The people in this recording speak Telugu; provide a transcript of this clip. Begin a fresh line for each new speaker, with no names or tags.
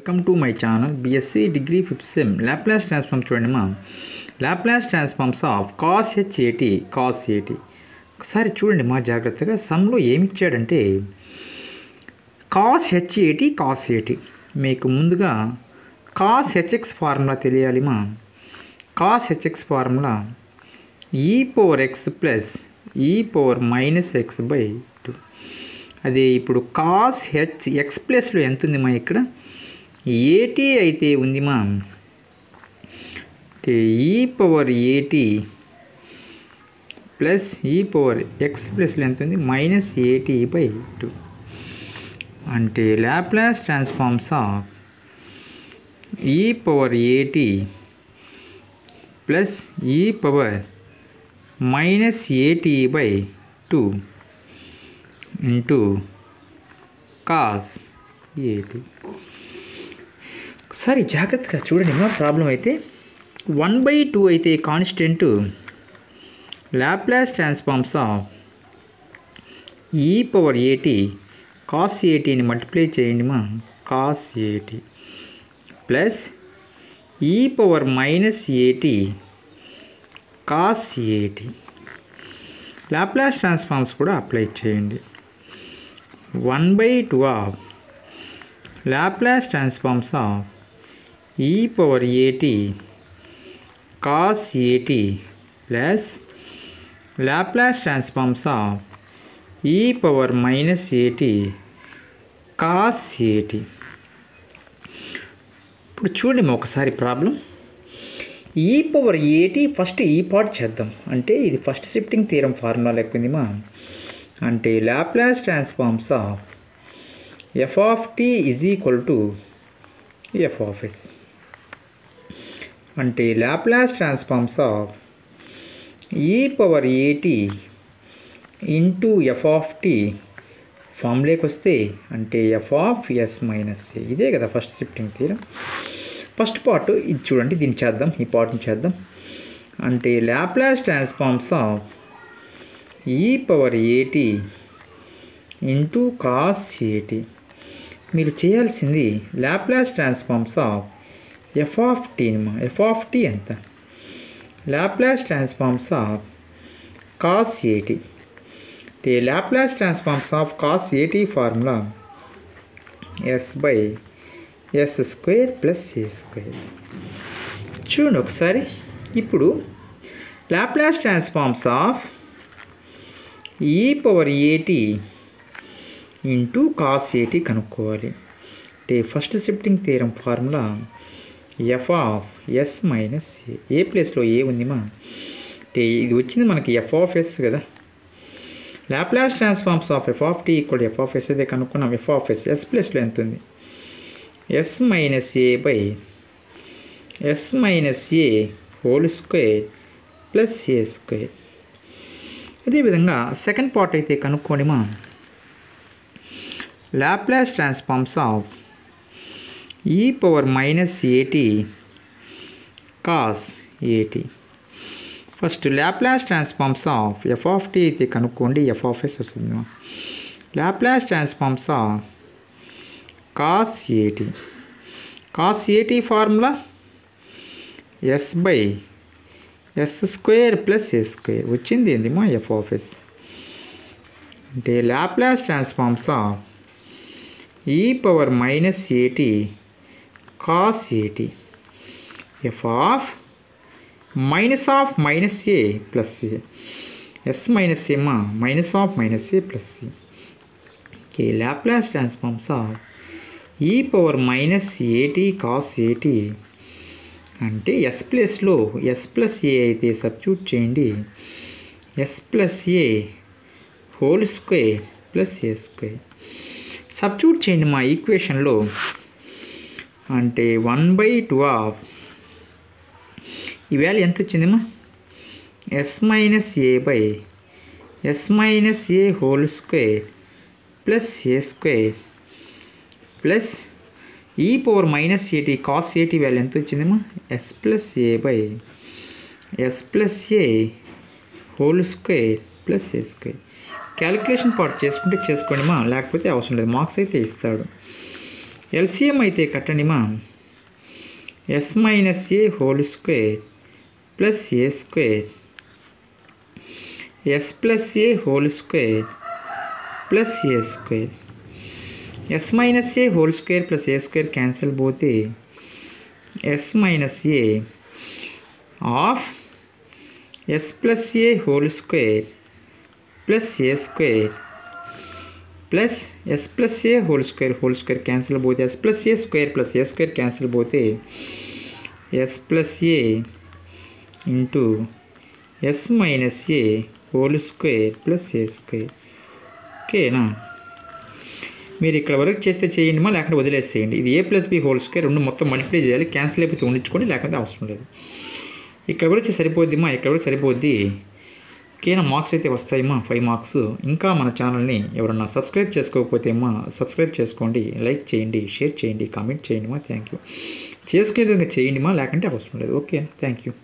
welcome to my channel BSc degree fifth sem Laplace transform చూడండి మా Laplace transforms of cos H A T cos A T ఒకసారి చూడండి మా జాగ్రత్తగా సమ్లో ఏమి ఇచ్చాడంటే కాస్ హెచ్ ఏటీ కాస్ ఏటీ మీకు ముందుగా కాస్ హెచ్ఎక్స్ ఫార్ములా తెలియాలి మా cos H X formula E power X plus E power minus X by two అదే ఇప్పుడు కాస్ హెచ్ ఎక్స్ ప్లస్లో ఎంత ఉంది మా ఇక్కడ ఏటీ అయితే ఉంది మా అంటే ఈ power A T plus E power X ప్లస్లో ఎంత ఉంది మైనస్ ఏటీ బై టూ అంటే Laplace transforms of E power A T plus E power minus A T by two into cos A T ఒకసారి జాగ్రత్తగా చూడండి మా ప్రాబ్లం అయితే వన్ బై టూ అయితే constant Laplace transforms of E power A T cos ఏటీని మల్టిప్లై చేయండి మా cos A T plus E power minus A T cos A T Laplace transforms కూడా అప్లై చేయండి one by two of Laplace transforms of E power A T cos A T plus Laplace transforms of E power minus A T cos A T ఇప్పుడు చూడండి ఒకసారి ప్రాబ్లం ఈ పవర్ ఏటీ ఫస్ట్ ఈ పార్ట్ చేద్దాం అంటే ఇది ఫస్ట్ షిఫ్టింగ్ తీరం ఫార్ములా లెక్క ఉంది మా అంటే Laplace transforms of F of T is equal to F of S అంటే Laplace transforms of E power A T into F of T ఫామ్లోకి వస్తే అంటే ఎఫ్ ఆఫ్ ఎస్ మైనస్ ఇదే కదా first shifting theorem first part ఇది చూడండి దీన్ని చేద్దాం ఈ పార్ట్ని చేద్దాం అంటే Laplace transforms of E power A T into cos A T మీరు చేయాల్సింది Laplace transforms of F of టీని ఎఫ్ ఆఫ్ టీ ఎంత Laplace transforms of cos A T అంటే Laplace transforms of cos A T formula S by S square plus A square చూడండి ఒకసారి ఇప్పుడు Laplace transforms of E power A T into cos A T కనుక్కోవాలి అంటే first shifting theorem formula F of S minus A A ప్లేస్లో ఏ ఉంది మా అంటే ఇది వచ్చింది మనకి ఎఫ్ ఆఫ్ ఎస్ కదా Laplace transforms of F of T equal F of S అయితే కనుక్కున్నాం ఎఫ్ ఆఫ్ ఎస్ ఎస్ ప్లేస్లో ఎంత ఉంది S minus A by S minus A whole square plus A square అదేవిధంగా సెకండ్ పార్ట్ అయితే కనుక్కోండి మా Laplace transforms of E power minus A T cos A T first Laplace transforms of F of T అయితే కనుక్కోండి ఎఫ్ ఆఫ్ ఎస్ వస్తుంది Laplace transforms of cos A T cos A T formula S by S square plus A square వచ్చింది ఏంది మా ఎఫ్ ఆఫ్ ఎస్ అంటే Laplace transforms of E power minus A T cos A T F of minus of minus A plus A S minus ఏమా minus of minus A plus A okay Laplace transforms of E power minus A T cos A T అంటే ఎస్ ప్లస్లో ఎస్ ప్లస్ ఏ అయితే సబ్స్టిట్యూట్ చేయండి S plus A whole square plus A square substitute చేయండి మా ఈక్వేషన్లో అంటే వన్ బై టూ ఆఫ్ ఈ వాల్యూ ఎంత వచ్చిందమ్మా S minus A by S minus A whole square plus A square plus E power minus A T cos A T value ఎంత వచ్చిందమ్మా S plus A by S plus A whole square plus A square calculation part చేసుకుంటే చేసుకోండి మా లేకపోతే అవసరం లేదు మార్క్స్ అయితే ఇస్తాడు ఎల్సిఎం అయితే కట్టండిమా S minus A whole square plus A square S plus A whole square plus A square S minus A whole square plus A square cancel పోతే S minus A of S plus A whole square plus A square plus S plus A whole square whole square cancel పోతే S plus A square plus A square cancel పోతే S plus A into S minus A whole square plus A square ఓకేనా మీరు ఇక్కడ వరకు చేస్తే చేయండి మా లేకపోతే వదిలేసేయండి ఇది A plus B whole square రెండు మొత్తం మల్టిప్లై చేయాలి క్యాన్సిల్ అయిపోతే ఉండించుకోండి లేకపోతే అవసరం లేదు ఇక్కడ కూడా వచ్చి సరిపోద్ది మా ఇక్కడ కూడా సరిపోద్ది ఓకేనా మార్క్స్ అయితే వస్తాయమ్మా ఫైవ్ మార్క్స్ ఇంకా మన ఛానల్ని ఎవరన్నా సబ్స్క్రైబ్ చేసుకోకపోతే అమ్మా సబ్స్క్రైబ్ చేసుకోండి లైక్ చేయండి షేర్ చేయండి కామెంట్ చేయండి మా థ్యాంక్ యూ చేసుకునే విధంగా చేయండి మా లేకుంటే అవసరం లేదు ఓకే థ్యాంక్ యూ